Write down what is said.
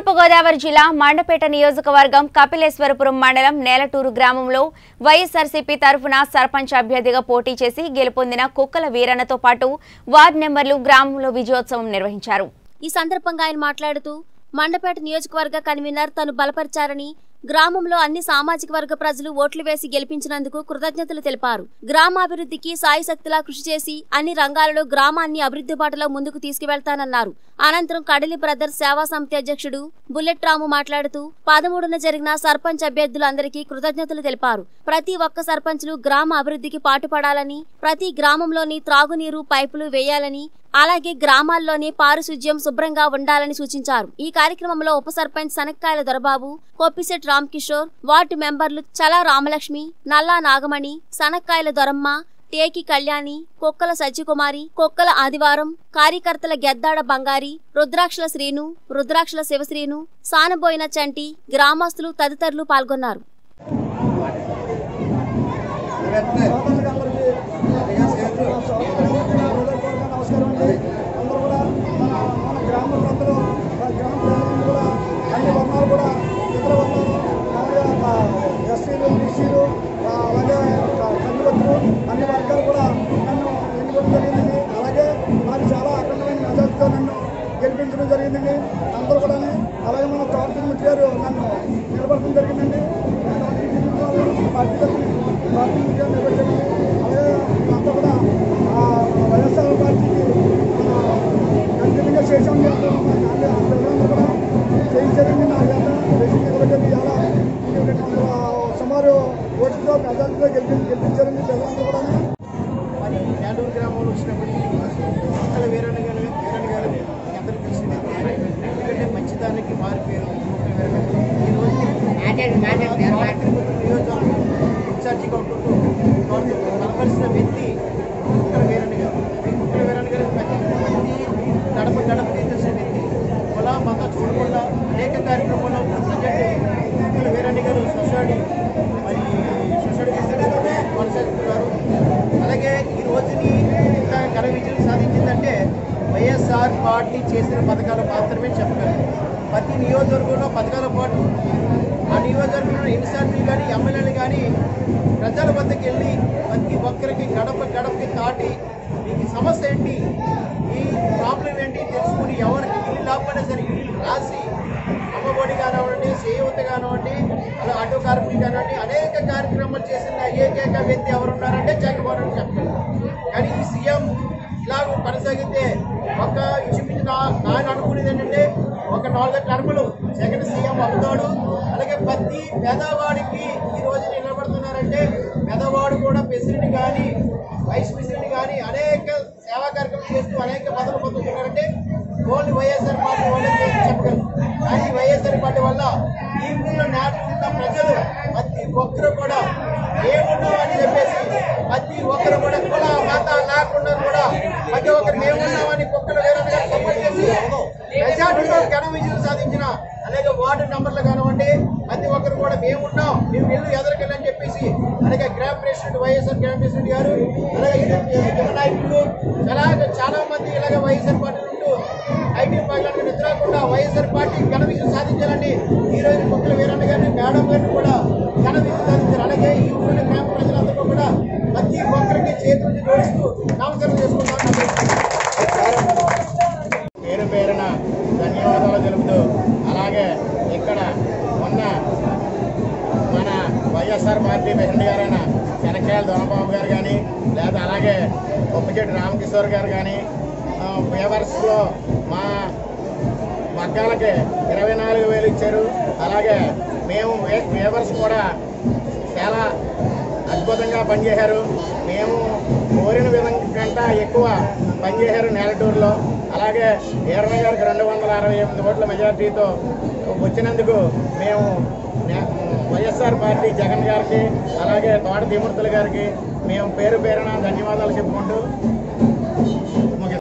తూర్పుగోదావరి జిల్లా మండపేట నియోజకవర్గం కపిలేశ్వరపురం మండలం నేలటూరు గ్రామంలో వైఎస్ఆర్సీపీ తరఫున సర్పంచ్ అభ్యర్థిగా పోటీ చేసి గెలుపొందిన కుక్కల వీరన్నతో పాటు వార్డు నెంబర్లు గ్రామంలో విజయోత్సవం నిర్వహించారు ఈ సందర్భంగా ఆయన మాట్లాడుతూ మండపేట నియోజకవర్గ కన్వీనర్ తను బలపరిచారని గ్రామంలో అన్ని సామాజిక వర్గ ప్రజలు ఓట్లు వేసి గెలిపించినందుకు కృతజ్ఞతలు తెలిపారు గ్రామాభివృద్ధికి సాయశక్తిలా కృషి చేసి అన్ని రంగాలలో గ్రామాన్ని అభివృద్ధి బాటలో ముందుకు తీసుకువెళ్తానన్నారు అనంతరం కడలి బ్రదర్స్ సేవా సమితి అధ్యక్షుడు బుల్లెట్ రాము మాట్లాడుతూ పదమూడున జరిగిన సర్పంచ్ అభ్యర్థులందరికీ కృతజ్ఞతలు తెలిపారు ప్రతి ఒక్క సర్పంచ్లు గ్రామ అభివృద్ధికి పాటుపడాలని ప్రతి గ్రామంలోని త్రాగునీరు పైపులు వేయాలని అలాగే గ్రామాల్లోనే పారిశుధ్యం శుభ్రంగా ఉండాలని సూచించారు ఈ కార్యక్రమంలో ఉప సర్పంచ్ సనక్కాయల దొరబాబు కొప్పిశెట్ రామ్కిషోర్ వార్డు మెంబర్లు చలా రామలక్ష్మి నల్లా నాగమణి సనక్కాయల దొరమ్మ టేకి కళ్యాణి కుక్కల సజ్జికుమారి కుక్కల ఆదివారం కార్యకర్తల గెద్దాడ బంగారి రుద్రాక్షల శ్రీను రుద్రాక్షల శివశ్రీను సానబోయిన చంటి గ్రామస్తులు తదితరులు పాల్గొన్నారు నమస్కారం అండి అందరూ కూడా మన మన గ్రామ ప్రజలు మన గ్రామ ప్రజలందరూ కూడా అన్ని వర్ణాలు కూడా ఇతర వర్ణాలు మామూలుగా ఎస్సీలు బీసీలు అలాగే కన్నుబత్తులు అన్ని వర్గాలు కూడా నన్ను ఎన్నుకోవడం జరిగిందండి అలాగే నాకు చాలా అఖండమైన మెజార్టీతో నన్ను గెలిపించడం జరిగిందండి అందరూ కూడా అలాగే మన చౌదరి తిరుమతి గారు నన్ను నిలబడటం జరిగిందండి నేను ఈ జిల్లాలో పార్టీ తరఫున పార్టీ గారు నిలబెట్టామండి అలాగే అంతా కూడా ఆ వైఎస్ఆర్ పార్టీకి కంటిన్యూగా చేసాం ప్రజలందరూ కూడా చేయించారండి నా చేత రేషన్ నిలబెట్టారు చాలా ఇది రెండు వందల సుమారు ఓట్లతో మెజార్టీతో గెలిపి గెలిపించారండి ప్రజలందరూ కూడా మరి నేలూరు గ్రామంలో వచ్చినప్పటికీ అక్కడ వీరన్న గారు వీరన్న గారు మీ అందరికీ తెలిసిందే ఎందుకంటే మంచిదానికి మారిపోయారు ఈ రోజు నియోజకవర్గం ఇన్ఛార్జిగా ఉంటుంటూ వారితో బలపరిచిన వ్యక్తి కుక్కల వీరన్న గారు ఈ కుక్కల వీరన్న గారు ప్రతి ప్రతి గడప గడప తెలిసిన వ్యక్తి కుల మత చూడకుండా అనేక కార్యక్రమాల్లో ప్రజెంట్ కుక్కల వీరన్న గారు సొసైటీ మరి సొసైటీ కొనసాగుతున్నారు అలాగే ఈ రోజుని ఇంత ఘన విజయం సాధించిందంటే వైఎస్ఆర్ పార్టీ చేసిన పథకాలు మాత్రమే చెప్పగలను ప్రతి నియోజకవర్గంలో పథకాల పాటు ఆ నియోజకవర్గంలో ఇన్ఛార్జీలు కానీ ఎమ్మెల్యేలు కానీ ప్రజల వద్దకు వెళ్ళి ప్రతి ఒక్కరికి గడప గడపకి దాటి మీకు సమస్య ఏంటి ఈ ప్రాబ్లం ఏంటి తెలుసుకుని ఎవరికి ఇల్లు లేకపోయినా సరే ఇల్లు రాసి అమ్మఒడి కానివ్వండి చేయూత కానివ్వండి అలా ఆటో కార్మికులు కానివ్వండి అనేక కార్యక్రమాలు చేసిన ఏకైక వ్యక్తి ఎవరున్నారంటే జగన్మోహన్ రెడ్డి చెప్తారు కానీ ఈ సీఎం ఇలాగ కొనసాగితే ఒక ఇంచుమించు నా ఆయన అనుకునేది ఏంటంటే ఒక నాలుగు టర్ములు జగన్ సీఎం అవుతాడు అలాగే ప్రతి పేదవాడికి ఈ రోజు నిలబడుతున్నారంటే పేదవాడు కూడా ప్రెసిడెంట్ కానీ వైస్ ప్రెసిడెంట్ కానీ అనేక సేవా కార్యక్రమాలు చేస్తూ అనేక పదవులు పొందుతున్నారంటే ఓన్లీ వైఎస్ఆర్ పార్టీ వాళ్ళకి చెప్పగలరు కానీ వైఎస్ఆర్ పార్టీ వల్ల ఈ ఊళ్ళో నాటుకున్న ప్రజలు ప్రతి ఒక్కరు కూడా ఏమున్నాం అని చెప్పేసి ప్రతి ఒక్కరు కూడా కుల మత లేకుండా కూడా ప్రతి ఒక్కరు మేమున్నామని కుక్కలు వేరే సపోర్ట్ చేసి మెజార్టీలో ఘన విజయం సాధించిన అలాగే వార్డు నంబర్లు కానివ్వండి ప్రతి ఒక్కరు కూడా మేమున్నాం మేము ఇల్లు ఎదరికెళ్ళని చెప్పేసి అలాగే గ్రామ ప్రెసిడెంట్ వైఎస్ఆర్ గ్రామ ప్రెసిడెంట్ గారు అలాగే యువ నాయకులు అలాగే చాలా మంది ఇలాగే వైఎస్ఆర్ పార్టీ ఉంటూ ఐటీ మహిళలకు నిద్రకుండా వైఎస్ఆర్ పార్టీ ఘన విజయం సాధించాలని ఈ రోజు కుక్కల వీరన్న గారిని మేడం గారిని కూడా ఘన విజయం సాధించారు అలాగే ఈ ఊరిలో గ్రామ ప్రజలందరూ కూడా ప్రతి ఒక్కరికి చేతులు జోడిస్తూ నమస్కారం చేసుకుంటాం పేరు పేరున ధన్యవాదాలు తెలుపుతూ అలాగే ఇక్కడ ఉన్న మన వైఎస్ఆర్ పార్టీ ప్రెసిడెంట్ గారైన శనక్కాయల దొనబాబు గారు కానీ లేదా అలాగే కొప్పచెట్టి రామకిషోర్ గారు కానీ పేపర్స్లో మా వర్గాలకి ఇరవై నాలుగు వేలు ఇచ్చారు అలాగే మేము పేపర్స్ కూడా చాలా అద్భుతంగా పనిచేశారు మేము కోరిన విధంగా కంటే ఎక్కువ పనిచేశారు నేలటూరులో అలాగే ఈరణ గారికి రెండు వందల అరవై ఎనిమిది ఓట్ల మెజార్టీతో వచ్చినందుకు మేము నే- వైఎస్ఆర్ పార్టీ జగన్ గారికి అలాగే తోట తిమూర్తుల గారికి మేము పేరు పేరున ధన్యవాదాలు చెప్పుకుంటూ